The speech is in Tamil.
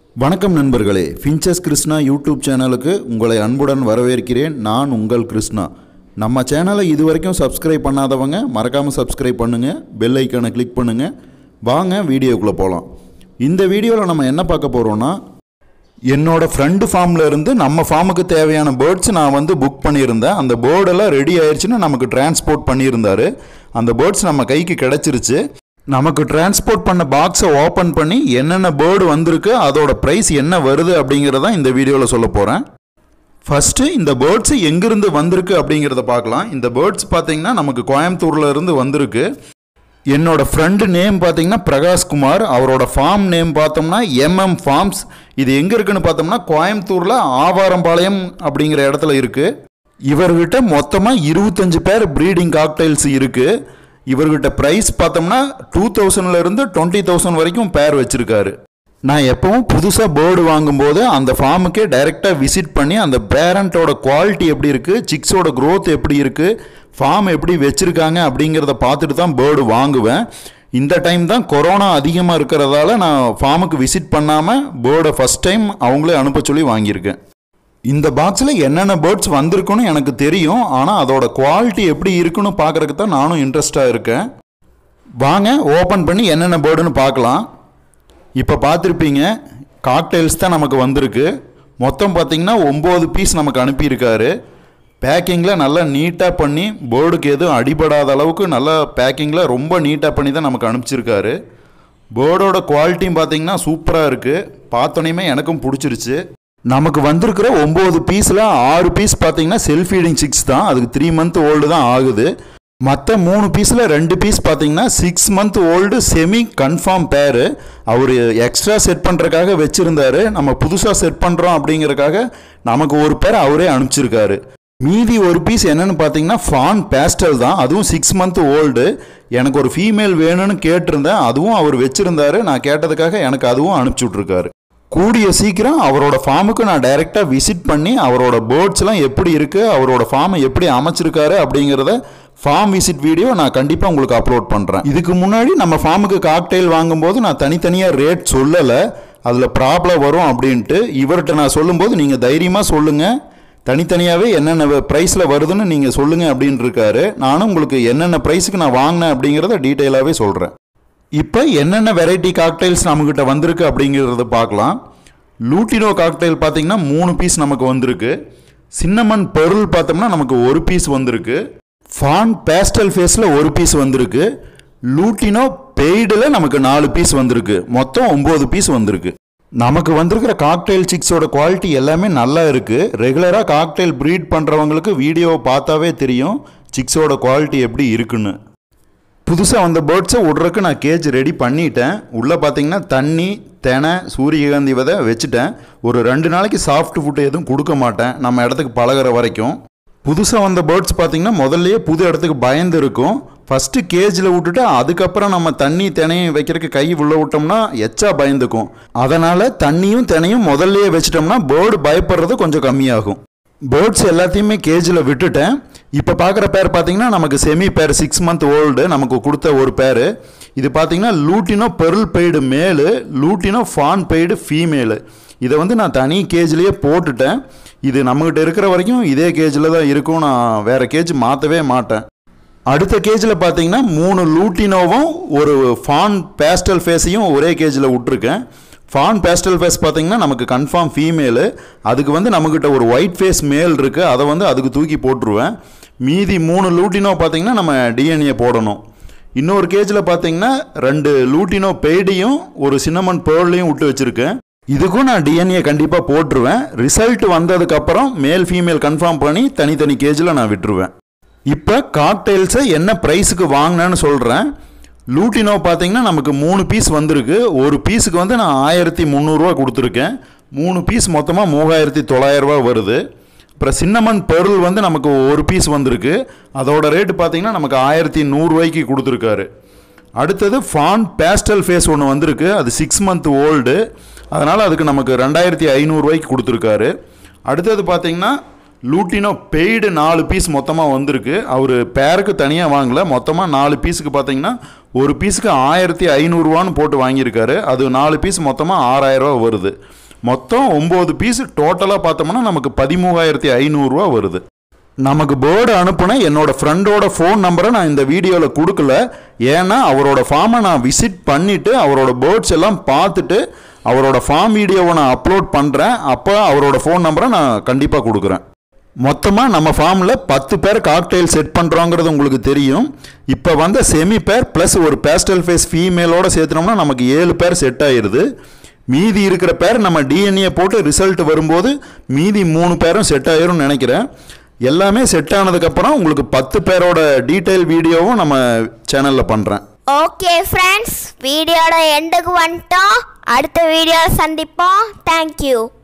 வணக்கம் நண்பர்களே ஃபின்ச்சஸ் கிருஷ்ணா யூடியூப் சேனலுக்கு உங்களை அன்புடன் வரவேற்கிறேன் நான் உங்கள் கிருஷ்ணா நம்ம சேனலை இது வரைக்கும் சப்ஸ்கிரைப் பண்ணாதவங்க மறக்காமல் சப்ஸ்கிரைப் பண்ணுங்கள் பெல் ஐக்கானை கிளிக் பண்ணுங்கள் வாங்க வீடியோக்குள்ளே போகலாம் இந்த வீடியோவில் நம்ம என்ன பார்க்க போகிறோன்னா என்னோட ஃப்ரெண்டு ஃபார்மில் இருந்து நம்ம ஃபார்முக்கு தேவையான பேர்ட்ஸ் நான் வந்து புக் பண்ணியிருந்தேன் அந்த பேர்டெல்லாம் ரெடி ஆயிடுச்சுன்னு நமக்கு டிரான்ஸ்போர்ட் பண்ணியிருந்தாரு அந்த பேர்ட்ஸ் நம்ம கைக்கு கிடச்சிருச்சு நமக்கு டிரான்ஸ்போர்ட் பண்ண பாக்ஸை ஓப்பன் பண்ணி என்னென்ன பேர்டு வந்திருக்கு அதோட ப்ரைஸ் என்ன வருது அப்படிங்கிறத இந்த வீடியோவில் சொல்ல போகிறேன் ஃபஸ்ட்டு இந்த பேர்ட்ஸ் எங்கிருந்து வந்திருக்கு அப்படிங்கிறத பார்க்கலாம் இந்த பேர்ட்ஸ் பார்த்தீங்கன்னா நமக்கு கோயம்புத்தூர்ல இருந்து வந்திருக்கு என்னோட ஃப்ரெண்டு நேம் பார்த்தீங்கன்னா பிரகாஷ்குமார் அவரோட ஃபார்ம் நேம் பார்த்தோம்னா எம்எம் ஃபார்ம்ஸ் இது எங்கே இருக்குன்னு பார்த்தோம்னா கோயம்புத்தூரில் ஆவாரம்பாளையம் அப்படிங்கிற இடத்துல இருக்குது இவர்கிட்ட மொத்தமாக இருபத்தஞ்சு பேர் ப்ரீடிங் காக்டைல்ஸ் இருக்குது இவர்கிட்ட ப்ரைஸ் பார்த்தோம்னா டூ தௌசண்ட்லேருந்து டுவெண்ட்டி தௌசண்ட் வரைக்கும் பேர் வச்சுருக்காரு நான் எப்பவும் புதுசாக பேர்டு வாங்கும்போது அந்த ஃபார்முக்கே டைரெக்டாக விசிட் பண்ணி அந்த பேரண்ட்டோட குவாலிட்டி எப்படி இருக்குது சிக்ஸோட growth எப்படி இருக்குது ஃபார்ம் எப்படி வச்சுருக்காங்க அப்படிங்கிறத பார்த்துட்டு தான் பேர்டு வாங்குவேன் இந்த டைம் தான் கொரோனா அதிகமாக இருக்கிறதால நான் ஃபார்முக்கு விசிட் பண்ணாமல் பேர்டை ஃபஸ்ட் டைம் அவங்களே அனுப்ப சொல்லி வாங்கியிருக்கேன் இந்த பாக்ஸில் என்னென்ன பேர்ட்ஸ் வந்திருக்குன்னு எனக்கு தெரியும் ஆனால் அதோட குவாலிட்டி எப்படி இருக்குன்னு பார்க்குறதுக்கு தான் நானும் இன்ட்ரெஸ்டாக இருக்கேன் வாங்க ஓப்பன் பண்ணி என்னென்ன பேர்டுன்னு பார்க்கலாம் இப்போ பார்த்துருப்பீங்க காக்டெயில்ஸ் தான் நமக்கு வந்திருக்கு மொத்தம் பார்த்தீங்கன்னா ஒம்பது பீஸ் நமக்கு அனுப்பியிருக்காரு பேக்கிங்கில் நல்லா நீட்டாக பண்ணி பேர்டுக்கு எதுவும் அடிபடாத அளவுக்கு நல்லா பேக்கிங்கில் ரொம்ப நீட்டாக பண்ணி தான் நமக்கு அனுப்பிச்சிருக்காரு பேர்டோட குவாலிட்டியும் பார்த்தீங்கன்னா சூப்பராக இருக்குது பார்த்தோன்னே எனக்கும் பிடிச்சிருச்சு நமக்கு வந்திருக்கிற ஒம்பது பீஸில் ஆறு பீஸ் பார்த்தீங்கன்னா செல்ஃப் ஃபீடிங் சிக்ஸ் தான் அதுக்கு த்ரீ மந்த் ஓல்டு தான் ஆகுது மற்ற மூணு பீஸில் ரெண்டு பீஸ் பார்த்தீங்கன்னா six month old semi confirm பேரு அவர் எக்ஸ்ட்ரா செட் பண்ணுறதுக்காக வச்சுருந்தாரு நம்ம புதுசாக செட் பண்ணுறோம் அப்படிங்கறக்காக நமக்கு ஒரு பேர் அவரே அனுப்பிச்சிருக்காரு மீதி ஒரு பீஸ் என்னன்னு பார்த்தீங்கன்னா ஃபான் பேஸ்டல் தான் அதுவும் சிக்ஸ் மந்த் ஓல்டு எனக்கு ஒரு ஃபீமேல் வேணும்னு கேட்டிருந்தேன் அதுவும் அவர் வச்சுருந்தாரு நான் கேட்டதுக்காக எனக்கு அதுவும் அனுப்பிச்சி விட்ருக்காரு கூடிய சீக்கிரம் அவரோட ஃபார்முக்கு நான் டைரெக்டாக விசிட் பண்ணி அவரோட பேர்ட்ஸ்லாம் எப்படி இருக்குது அவரோட ஃபார்மை எப்படி அமைச்சிருக்காரு அப்படிங்கிறத ஃபார்ம் விசிட் வீடியோ நான் கண்டிப்பாக உங்களுக்கு அப்லோட் பண்ணுறேன் இதுக்கு முன்னாடி நம்ம ஃபார்முக்கு காக்டெயில் வாங்கும்போது நான் தனித்தனியாக ரேட் சொல்லலை அதில் ப்ராப்ளம் வரும் அப்படின்ட்டு இவர்கிட்ட நான் சொல்லும்போது நீங்கள் தைரியமாக சொல்லுங்கள் தனித்தனியாகவே என்னென்ன ப்ரைஸில் வருதுன்னு நீங்கள் சொல்லுங்கள் அப்படின்னு இருக்காரு நானும் உங்களுக்கு என்னென்ன ப்ரைஸுக்கு நான் வாங்கினேன் அப்படிங்கிறத டீட்டெயிலாகவே சொல்கிறேன் இப்போ என்னென்ன வெரைட்டி காக்டைல்ஸ் நம்மக்கிட்ட வந்திருக்கு அப்படிங்கிறத பார்க்கலாம் லூட்டினோ காக்டைல் பார்த்தீங்கன்னா மூணு பீஸ் நமக்கு வந்திருக்கு சின்னமன் பெருள் பார்த்தோம்னா நமக்கு ஒரு பீஸ் வந்திருக்கு ஃபான் பேஸ்டல் ஃபேஸில் ஒரு பீஸ் வந்திருக்கு லூட்டினோ பெய்டில் நமக்கு நாலு பீஸ் வந்திருக்கு மொத்தம் ஒம்பது பீஸ் வந்திருக்கு நமக்கு வந்திருக்கிற காக்டெயில் சிக்ஸோட குவாலிட்டி எல்லாமே நல்லா இருக்குது ரெகுலராக காக்டெயில் ப்ரீட் பண்ணுறவங்களுக்கு வீடியோவை பார்த்தாவே தெரியும் சிக்ஸோட குவாலிட்டி எப்படி இருக்குன்னு புதுசாக வந்த பேர்ட்ஸை விட்றதுக்கு நான் கேஜ் ரெடி பண்ணிட்டேன் உள்ளே பார்த்தீங்கன்னா தண்ணி தெனை சூரியகாந்தி விதை வச்சுட்டேன் ஒரு ரெண்டு நாளைக்கு சாஃப்ட் ஃபுட்டு எதுவும் கொடுக்க மாட்டேன் நம்ம இடத்துக்கு பழகுற வரைக்கும் புதுசாக வந்த பேர்ட்ஸ் பார்த்தீங்கன்னா முதல்லயே புது இடத்துக்கு பயந்து இருக்கும் ஃபஸ்ட்டு கேஜில் விட்டுட்டு அதுக்கப்புறம் நம்ம தண்ணி தினையும் வைக்கிறதுக்கு கை உள்ள விட்டோம்னா எச்சா பயந்துக்கும் அதனால் தண்ணியும் தினையும் முதல்லயே வச்சிட்டோம்னா பேர்டு பயப்படுறது கொஞ்சம் கம்மியாகும் பேர்ட்ஸ் எல்லாத்தையுமே கேஜில் விட்டுட்டேன் இப்போ பார்க்குற பேர் பார்த்தீங்கன்னா நமக்கு செமி பேர் சிக்ஸ் மந்த் ஓல்டு நமக்கு கொடுத்த ஒரு பேர் இது பார்த்தீங்கன்னா lutino pearl pied male lutino fawn pied female இதை வந்து நான் தனி கேஜ்லேயே போட்டுட்டேன் இது நம்மகிட்ட இருக்கிற வரைக்கும் இதே கேஜில் தான் இருக்கும் நான் வேறு கேஜ் மாற்றவே மாட்டேன் அடுத்த கேஜில் பார்த்தீங்கன்னா மூணு லூட்டினோவும் ஒரு ஃபான் பேஸ்டல் ஃபேஸையும் ஒரே கேஜில் விட்ருக்கேன் ஃபான் பேஸ்டல் ஃபேஸ் பார்த்தீங்கன்னா நமக்கு கன்ஃபார்ம் ஃபீமேலு அதுக்கு வந்து நம்மக்கிட்ட ஒரு ஒயிட் ஃபேஸ் மேல் இருக்குது அதை வந்து அதுக்கு தூக்கி போட்டுருவேன் மீதி மூணு லூட்டினோ பார்த்தீங்கன்னா நம்ம டிஎன்ஏ போடணும் இன்னொரு கேஜில் பார்த்தீங்கன்னா ரெண்டு லூட்டினோ பெய்டையும் ஒரு சின்னமன் பேர்லையும் விட்டு வச்சுருக்கேன் இதுக்கும் நான் டிஎன்ஏ கண்டிப்பாக போட்டுருவேன் ரிசல்ட் வந்ததுக்கப்புறம் மேல் ஃபீமேல் கன்ஃபார்ம் பண்ணி தனித்தனி கேஜில் நான் விட்டுருவேன் இப்போ காக்டெயில்ஸை என்ன ப்ரைஸுக்கு வாங்கினேன்னு சொல்கிறேன் லூட்டினோ பார்த்தீங்கன்னா நமக்கு மூணு பீஸ் வந்திருக்கு ஒரு பீஸுக்கு வந்து நான் ஆயிரத்தி முந்நூறுரூவா கொடுத்துருக்கேன் மூணு பீஸ் மொத்தமாக மூவாயிரத்தி தொள்ளாயிரரூவா வருது அப்புறம் சின்னமன் பெருள் வந்து நமக்கு ஒரு பீஸ் வந்திருக்கு அதோட ரேட்டு பார்த்தீங்கன்னா நமக்கு ஆயிரத்தி நூறுரூவாய்க்கு கொடுத்துருக்காரு அடுத்தது ஃபான் பேஸ்டல் ஃபேஸ் ஒன்று வந்திருக்கு அது சிக்ஸ் மந்த் ஓல்டு அதனால் அதுக்கு நமக்கு ரெண்டாயிரத்தி ஐநூறுரூவாய்க்கு கொடுத்துருக்காரு அடுத்தது பார்த்தீங்கன்னா லூட்டினோ பெய்டு நாலு பீஸ் மொத்தமாக வந்திருக்கு அவர் பேருக்கு தனியாக வாங்கல மொத்தமாக நாலு பீஸுக்கு பார்த்தீங்கன்னா ஒரு பீஸுக்கு ஆயிரத்தி ஐநூறுரூவான்னு போட்டு வாங்கியிருக்காரு அது நாலு பீஸ் மொத்தமாக ஆறாயிரரூவா வருது மொத்தம் ஒம்பது பீஸ் டோட்டலாக பார்த்தோம்னா நமக்கு பதிமூவாயிரத்தி ஐநூறுரூவா வருது நமக்கு போர்டு அனுப்புன என்னோட ஃப்ரெண்டோட ஃபோன் நம்பரை நான் இந்த வீடியோவில் கொடுக்கல ஏன்னா அவரோட ஃபார்மை நான் விசிட் பண்ணிவிட்டு அவரோட பேர்ட்ஸ் எல்லாம் பார்த்துட்டு அவரோட ஃபார்ம் வீடியோவை நான் அப்லோட் பண்ணுறேன் அப்போ அவரோட ஃபோன் நம்பரை நான் கண்டிப்பாக கொடுக்குறேன் மொத்தமாக நம்ம ஃபார்மில் பத்து பேர் காக்டெயில் செட் பண்ணுறோங்கிறது உங்களுக்கு தெரியும் இப்போ வந்த செமி பேர் ப்ளஸ் ஒரு பேஸ்டல் ஃபேஸ் ஃபீமேலோட சேர்த்துனோம்னா நமக்கு ஏழு பேர் செட் ஆயிடுது மீதி இருக்கிற பேர் நம்ம டிஎன்ஏ போட்டு ரிசல்ட் வரும்போது மீதி மூணு பேரும் செட் ஆயிரும்னு நினைக்கிறேன் எல்லாமே செட் ஆனதுக்கப்புறம் உங்களுக்கு பத்து பேரோட டீட்டெயில் வீடியோவும் நம்ம சேனலில் பண்ணுறேன் ஓகே ஃப்ரெண்ட்ஸ் வீடியோட எண்டுக்கு வந்துட்டோம் அடுத்த வீடியோவில் சந்திப்போம் தேங்க்யூ